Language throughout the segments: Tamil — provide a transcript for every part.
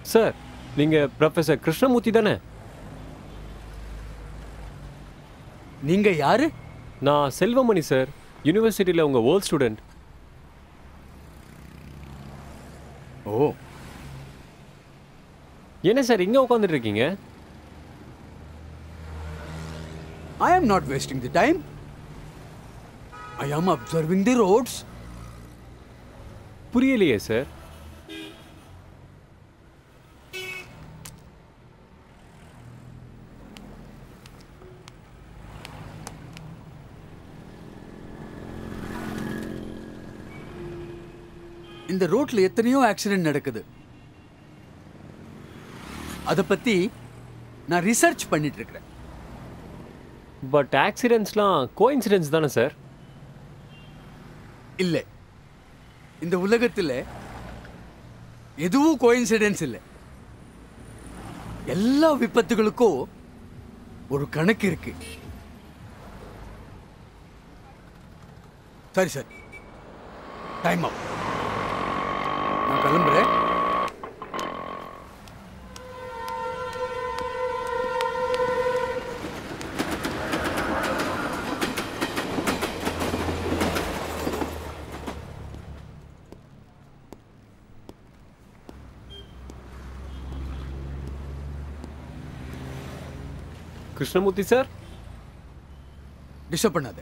சார் நீங்கள் ப்ரொஃபஸர் கிருஷ்ணமூர்த்தி தானே நீங்க யாரு நான் செல்வமணி சார் யூனிவர்சிட்டியில் உங்கள் வேர்ல்ட் ஸ்டூடெண்ட் ஓ என்ன சார் இங்கே உட்காந்துட்டு இருக்கீங்க I am not wasting the time. I am observing the roads. புரியலையே சார் இந்த ரோட்ல எத்தனையோ ஆக்சிடென்ட் நடக்குது அதை பத்தி நான் ரிசர்ச் பண்ணிட்டு இருக்கிறேன் பட் ஆக்சிடென்ட்ஸ்லாம் கோஇன்சிடென்ட்ஸ் தானே சார் இல்லை இந்த உலகத்தில் எதுவும் கோயின்சிடென்ஸ் இல்லை எல்லா விபத்துகளுக்கும் ஒரு கணக்கு இருக்கு சரி சரி டைம் அப் நான் கிளம்புறேன் கிருஷ்ணமூர்த்தி சார் டிஸ்டர்ப் பண்ணாத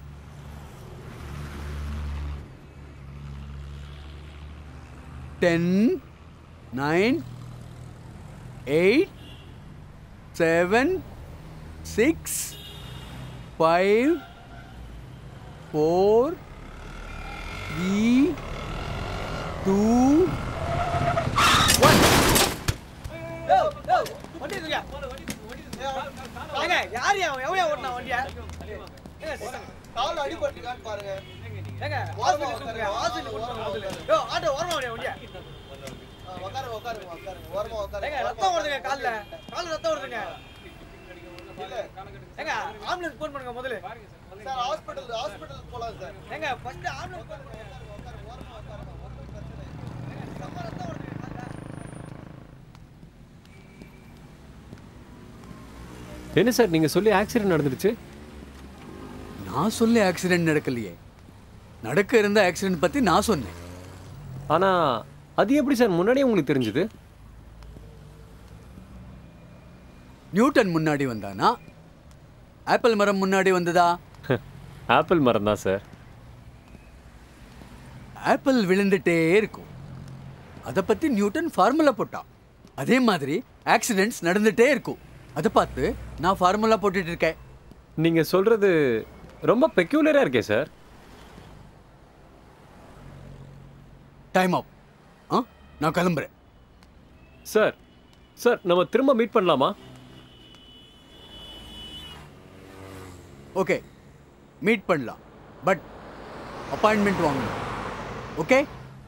ten nine eight seven six five four three two ஏங்க, யாரு அவன்? எவன் ஏன் ஓட்டுனான் வண்டிய? ஏங்க, கால் அடிபட்டுருக்கான்னு பாருங்க ஏங்க, hospital கூப்பிடுங்க, hospital கூப்பிடுங்க முதல்ல. யோ, ஆட்டோ ஓரமா ஓடியா வண்டிய? ஆ, உட்காருங்க உட்காருங்க உட்காருங்க ஓரமா உட்காருங்க ஏங்க, ரத்தம் வருதுங்க கால்ல. கால்ல ரத்தம் வருதுங்க. இல்ல ஏங்க, ambulance phone பண்ணுங்க முதல்ல. சார் ஹாஸ்பிடல் ஹாஸ்பிடல் போலாம் சார் ஏங்க, first ambulance phone பண்ணுங்க. ஏங்க, செம்ம ரத்தம் வருதுங்க கால்ல. என்ன சார் நீங்கள் சொல்லி ஆக்சிடென்ட் நடந்துடுச்சு நான் சொல்ல ஆக்சிடென்ட் நடக்கலையே நடக்க இருந்த ஆக்சிடென்ட் பத்தி நான் சொன்னேன் ஆனால் அது எப்படி சார் முன்னாடியே உங்களுக்கு தெரிஞ்சுது நியூட்டன் முன்னாடி வந்தானா ஆப்பிள் மரம் முன்னாடி வந்ததா ஆப்பிள் மரம் தான் சார் ஆப்பிள் விழுந்துட்டே இருக்கும் அதை பத்தி நியூட்டன் ஃபார்முலா போட்டான் அதே மாதிரி ஆக்சிடென்ட்ஸ் நடந்துட்டே இருக்கும் அதை பார்த்து நான் ஃபார்முலா போட்டுட்டு இருக்கேன் நீங்கள் சொல்கிறது ரொம்ப பெக்யூலராக இருக்கே சார் டைம் அப் ஆ நான் கிளம்புறேன் சார் சார் நம்ம திரும்ப மீட் பண்ணலாமா ஓகே மீட் பண்ணலாம் பட் அப்பாயின்மெண்ட் வாங்கணும் ஓகே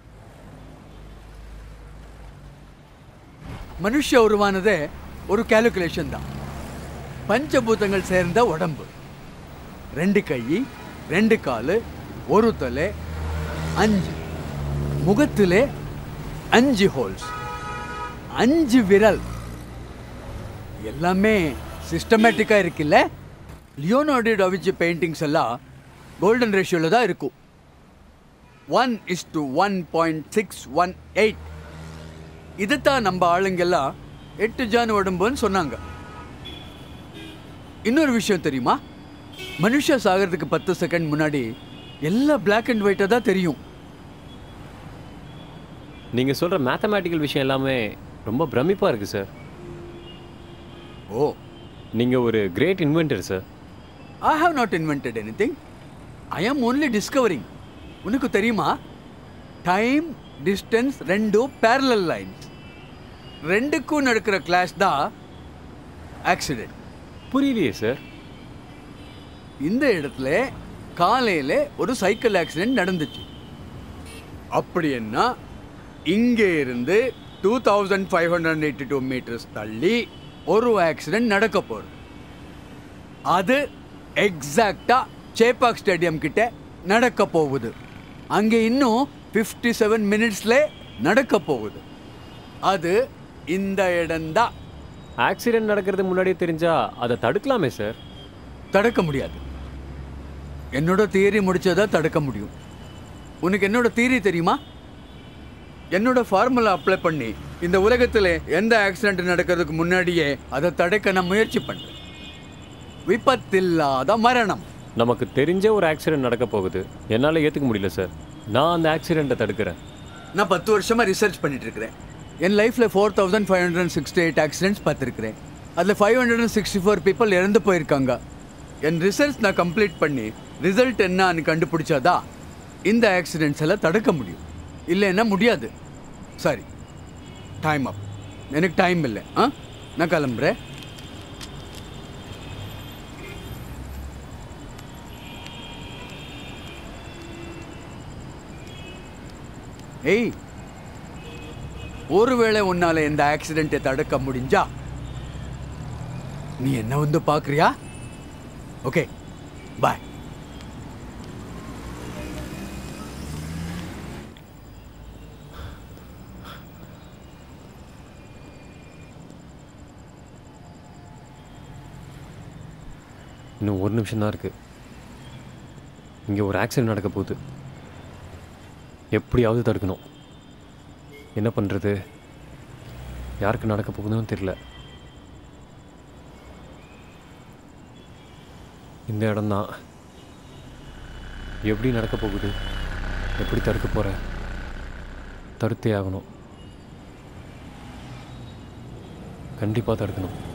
மனுஷ உருவானதே ஒரு கேல்குலேஷன் தான் பஞ்சபூதங்கள் சேர்ந்த உடம்பு ரெண்டு கை ரெண்டு காலு ஒரு தலை அஞ்சு முகத்திலே அஞ்சு ஹோல்ஸ் அஞ்சு விரல் எல்லாமே சிஸ்டமேட்டிக்காக இருக்குல்ல லியோனார்டோ டாவிச்சி பெயிண்டிங்ஸ் எல்லாம் கோல்டன் ரேஷியோவில் தான் இருக்கும் one is to one point six one eight இதைத்தான் நம்ம ஆளுங்கெல்லாம் எட்டு ஜான் உடம்புன்னு சொன்னாங்க இன்னொரு விஷயம் தெரியுமா மனுஷ சாகிறதுக்கு பத்து செகண்ட் முன்னாடி எல்லாம் பிளாக் அண்ட் ஒயிட்டாக தான் தெரியும் நீங்கள் சொல்கிற மேத்தமேட்டிக்கல் விஷயம் எல்லாமே ரொம்ப பிரமிப்பாக இருக்குது சார் ஓ நீங்கள் ஒரு great inventor sir I have not invented anything I am only discovering உனக்கு தெரியுமா டைம் டிஸ்டன்ஸ் ரெண்டும் parallel லைன்ஸ் ரெண்டுக்கும் நடக்கிற கிளாஸ் தான் ஆக்சிடென்ட் புரியலையே சார் இந்த இடத்துல காலையில் ஒரு சைக்கிள் ஆக்சிடென்ட் நடந்துச்சு அப்படின்னா இங்கே இருந்து two thousand five hundred eighty two metres தள்ளி ஒரு ஆக்சிடென்ட் நடக்க போகுது அது எக்ஸாக்டா சேப்பாக் ஸ்டேடியம் கிட்ட நடக்க போகுது அங்கே இன்னும் ஃபிஃப்டி செவன் மினிட்ஸ்ல நடக்க போகுது அது இந்த இடம்தான் ஆக்சிடென்ட் நடக்கிறது முன்னாடியே தெரிஞ்சா அதை தடுக்கலாமே சார் தடுக்க முடியாது என்னோட தியரி முடிச்சதா தடுக்க முடியும் உனக்கு என்னோட தியரி தெரியுமா என்னோட ஃபார்முலா அப்ளை பண்ணி இந்த உலகத்தில் எந்த ஆக்சிடென்ட் நடக்கிறதுக்கு முன்னாடியே அதை தடுக்க நான் முயற்சி பண்ணுறேன் விபத்தில்லாத மரணம் நமக்கு தெரிஞ்ச ஒரு ஆக்சிடென்ட் நடக்க போகுது என்னால் ஏற்றுக்க முடியல சார் நான் அந்த ஆக்சிடெண்ட்டை தடுக்கிறேன் நான் பத்து வருஷமா ரிசர்ச் பண்ணிட்டு இருக்கிறேன் என் லைஃப்பில் four thousand five hundred sixty eight accidents பார்த்துருக்கிறேன் அதில் five hundred and sixty four people இறந்து போயிருக்காங்க என் ரிசர்ச் நான் கம்ப்ளீட் பண்ணி ரிசல்ட் என்னன்னு கண்டுபிடிச்சாதா இந்த ஆக்சிடென்ட்ஸ் எல்லாம் தடுக்க முடியும் இல்லைன்னா முடியாது சரி டைம் அப் எனக்கு டைம் இல்லை ஆ நான் கிளம்புறேன் ஏய் ஒருவேளை உன்னால இந்த ஆக்சிடென்ட்டை தடுக்க முடிஞ்சா நீ என்ன வந்து பார்க்கறியா ஓகே பாய் இன்னும் ஒரு நிமிஷம் தான் இருக்குது இங்கே ஒரு ஆக்சிடென்ட் நடக்க போகுது எப்படியாவது தடுக்கணும் என்ன பண்ணுறது யாருக்கு நடக்க போகுதுன்னு தெரியல இந்த இடம்தான் எப்படி நடக்க போகுது எப்படி தடுக்க போகிற தடுத்தே ஆகணும் கண்டிப்பாக தடுக்கணும்